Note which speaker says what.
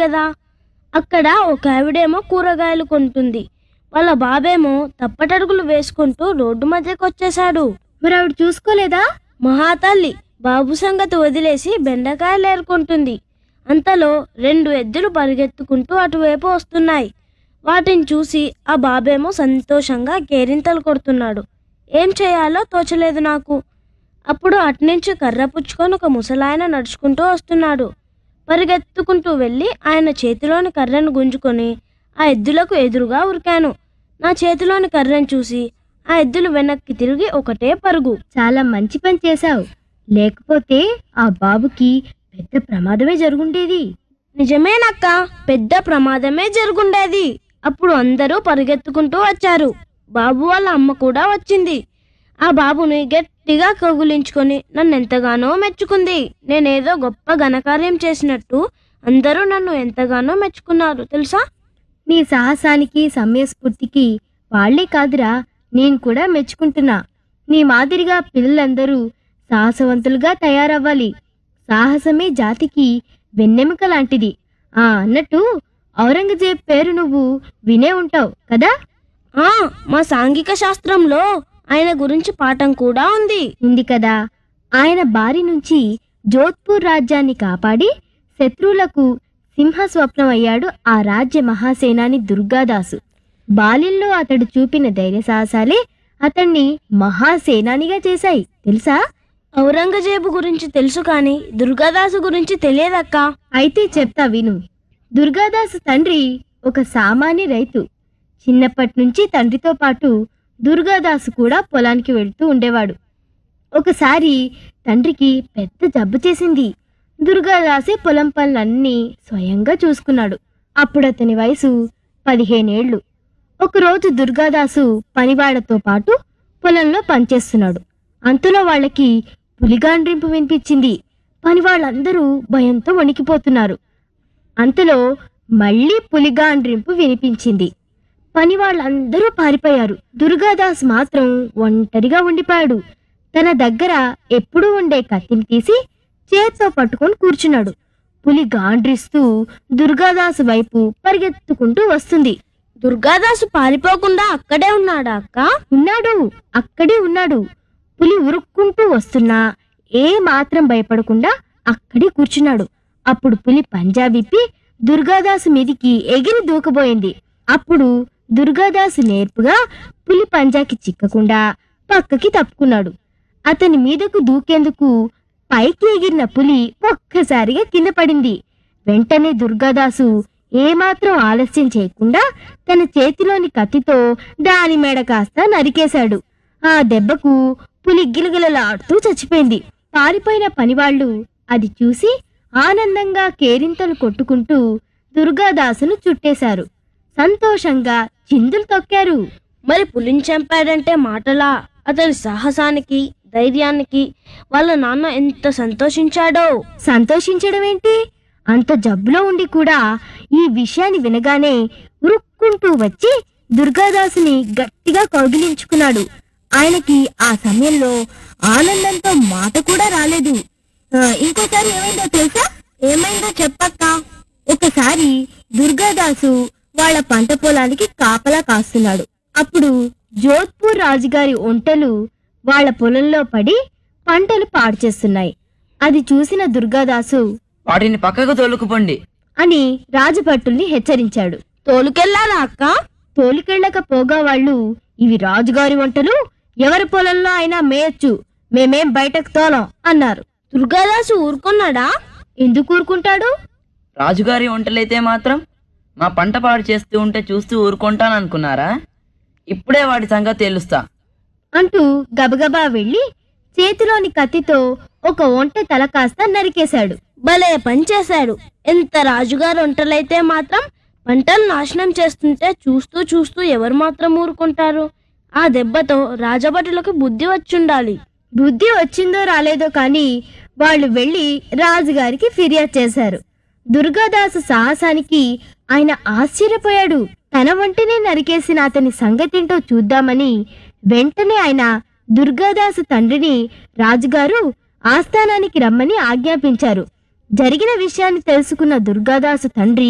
Speaker 1: కదా అక్కడ ఒక ఆవిడేమో కూరగాయలు కొంటుంది వాళ్ళ బాబేమో తప్పటడుగులు వేసుకుంటూ రోడ్డు మధ్యకు వచ్చేశాడు
Speaker 2: మరి ఆవిడ చూసుకోలేదా
Speaker 1: మహాతల్లి బాబు సంగతి వదిలేసి బెండకాయలు ఏరుకుంటుంది అంతలో రెండు ఎద్దులు పరిగెత్తుకుంటూ అటువైపు వస్తున్నాయి వాటిని చూసి ఆ బాబేమో సంతోషంగా కేరింతలు కొడుతున్నాడు ఏం చేయాలో తోచలేదు నాకు అప్పుడు అట్నుంచి కర్ర పుచ్చుకొని ఒక ముసలాయన నడుచుకుంటూ వస్తున్నాడు పరిగెత్తుకుంటూ వెళ్ళి ఆయన చేతిలోని కర్రను గుంజుకొని ఆ ఎద్దులకు ఎదురుగా ఉరికాను నా చేతిలోని కర్రను చూసి ఆ ఎద్దులు వెనక్కి తిరిగి ఒకటే పరుగు
Speaker 2: చాలా మంచి పని చేశావు లేకపోతే ఆ బాబుకి పెద్ద ప్రమాదమే జరుగుండేది
Speaker 1: నిజమేనక్క పెద్ద ప్రమాదమే జరుగుండేది అప్పుడు అందరూ పరిగెత్తుకుంటూ వచ్చారు బాబు వాళ్ళ అమ్మ కూడా వచ్చింది ఆ బాబుని గట్టిగా కౌగులించుకొని నన్ను ఎంతగానో మెచ్చుకుంది నేనేదో గొప్ప ఘనకార్యం చేసినట్టు అందరూ నన్ను ఎంతగానో మెచ్చుకున్నారు తెలుసా
Speaker 2: నీ సాహసానికి సమయస్ఫూర్తికి వాళ్లే కాదురా నేను కూడా మెచ్చుకుంటున్నా నీ మాదిరిగా పిల్లలందరూ సాహసవంతులుగా తయారవ్వాలి సాహసమే జాతికి వెన్నెముక లాంటిది ఆ అన్నట్టు ఔరంగజేబ్ పేరు నువ్వు వినే ఉంటావు కదా
Speaker 1: ఆ మా సాంఘిక శాస్త్రంలో ఆయన గురించి పాఠం కూడా ఉంది
Speaker 2: ఉంది కదా ఆయన బారి నుంచి జోధ్పూర్ రాజ్యాన్ని కాపాడి శత్రువులకు సింహ స్వప్నం అయ్యాడు ఆ రాజ్య మహాసేనాని దుర్గాదాసు బాల్యంలో అతడు చూపిన ధైర్య సాహసాలే అతన్ని మహాసేనానిగా చేశాయి తెలుసా
Speaker 1: ఔరంగజేబు గురించి తెలుసు కానీ దుర్గాదాసు గురించి తెలియదక్క
Speaker 2: అయితే చెప్తా విను దుర్గాదాసు తండ్రి ఒక సామాన్య రైతు చిన్నప్పటి నుంచి తండ్రితో పాటు దుర్గాదాసు కూడా పొలానికి వెళ్తూ ఉండేవాడు ఒకసారి తండ్రికి పెద్ద జబ్బు చేసింది దుర్గాదాసే పొలం పనులన్నీ స్వయంగా చూసుకున్నాడు అప్పుడు అతని వయసు పదిహేనేళ్లు ఒకరోజు దుర్గాదాసు పనివాళ్లతో పాటు పొలంలో పనిచేస్తున్నాడు అంతలో వాళ్ళకి పులిగాండ్రింపు వినిపించింది పనివాళ్ళందరూ భయంతో వణికిపోతున్నారు అంతలో మళ్ళీ పులిగాండ్రింపు వినిపించింది పని వాళ్ళందరూ పారిపోయారు దుర్గాదాస్ మాత్రం ఒంటరిగా ఉండిపోయాడు తన దగ్గర ఎప్పుడూ ఉండే కత్తిని తీసి చేత్తో పట్టుకొని కూర్చున్నాడు పులి గాండ్రిస్తూ దుర్గాదాసు వైపు పరిగెత్తుకుంటూ వస్తుంది
Speaker 1: దుర్గాదాసు పారిపోకుండా అక్కడే ఉన్నాడా అక్క
Speaker 2: ఉన్నాడు అక్కడే ఉన్నాడు పులి ఉరుక్కుంటూ వస్తున్నా ఏ మాత్రం భయపడకుండా అక్కడే కూర్చున్నాడు అప్పుడు పులి పంజా విప్పి దుర్గాదాసు మీదికి ఎగిరి దూకబోయింది అప్పుడు దుర్గాదాసు నేర్పుగా పులి పంజాకి చిక్కకుండా పక్కకి తప్పుకున్నాడు అతని మీదకు దూకేందుకు పైకి ఎగిరిన పులి ఒక్కసారిగా కింద పడింది వెంటనే దుర్గాదాసు ఏమాత్రం ఆలస్యం చేయకుండా తన చేతిలోని కత్తితో దాని మెడ కాస్త నరికేశాడు ఆ దెబ్బకు పులి గిలగిలలాడుతూ చచ్చిపోయింది పారిపోయిన పనివాళ్లు అది చూసి ఆనందంగా కేరింతలు కొట్టుకుంటూ దుర్గాదాసును చుట్టేశారు సంతోషంగా చిందులు తొక్కారు
Speaker 1: మరి పులిని చంపాడంటే మాటలా అతని సాహసానికి ధైర్యానికి వాళ్ళ నాన్న ఎంత సంతోషించాడో
Speaker 2: సంతోషించడం ఏంటి అంత జబ్బులో ఉండి కూడా ఈ విషయాన్ని వినగానే ఉరుక్కుంటూ వచ్చి దుర్గాదాసుని గట్టిగా కౌగిలించుకున్నాడు ఆయనకి ఆ సమయంలో ఆనందంతో మాట కూడా రాలేదు ఆ, ఇంకోసారి ఏమైందో తెలుసా ఏమైందో చెప్పక్క ఒకసారి దుర్గాదాసు వాళ్ళ పంట పొలానికి కాపలా కాస్తున్నాడు అప్పుడు జోధ్పూర్ రాజుగారి ఒంటెలు వాళ్ళ పొలంలో పడి పంటలు పాడు చేస్తున్నాయి అది చూసిన దుర్గాదాసు
Speaker 3: వాటిని పక్కకు తోలుకుపోండి
Speaker 2: అని రాజభటుల్ని హెచ్చరించాడు
Speaker 1: తోలుకెళ్ళాలా అక్క
Speaker 2: తోలికెళ్ళకపోగా వాళ్ళు ఇవి రాజుగారి వంటలు ఎవరి పొలంలో అయినా మేయొచ్చు మేమేం బయటకు తోలం అన్నారు
Speaker 1: దుర్గాదాసు ఊరుకున్నాడా
Speaker 2: ఎందుకు ఊరుకుంటాడు
Speaker 3: రాజుగారి వంటలైతే మాత్రం మా పంట పాడు చేస్తూ ఉంటే చూస్తూ ఊరుకుంటాననుకున్నారా ఇప్పుడే వాటి సంగతి తెలుస్తా
Speaker 2: అంటూ గబగబా వెళ్లి చేతిలోని కత్తితో ఒక ఒంటె తల కాస్త నరికేశాడు
Speaker 1: భలే పని చేశాడు ఎంత రాజుగారు వంటలైతే మాత్రం పంటలు నాశనం చేస్తుంటే చూస్తూ చూస్తూ ఎవరు మాత్రం ఊరుకుంటారు ఆ దెబ్బతో రాజభటులకు బుద్ధి వచ్చుండాలి
Speaker 2: బుద్ధి వచ్చిందో రాలేదో కానీ వాళ్ళు వెళ్లి రాజుగారికి ఫిర్యాదు చేశారు దుర్గాదాసు సాహసానికి ఆయన ఆశ్చర్యపోయాడు తన వంటనే నరికేసిన అతని సంగతేంటో చూద్దామని వెంటనే ఆయన దుర్గాదాసు తండ్రిని రాజుగారు ఆస్థానానికి రమ్మని ఆజ్ఞాపించారు జరిగిన విషయాన్ని తెలుసుకున్న దుర్గాదాసు తండ్రి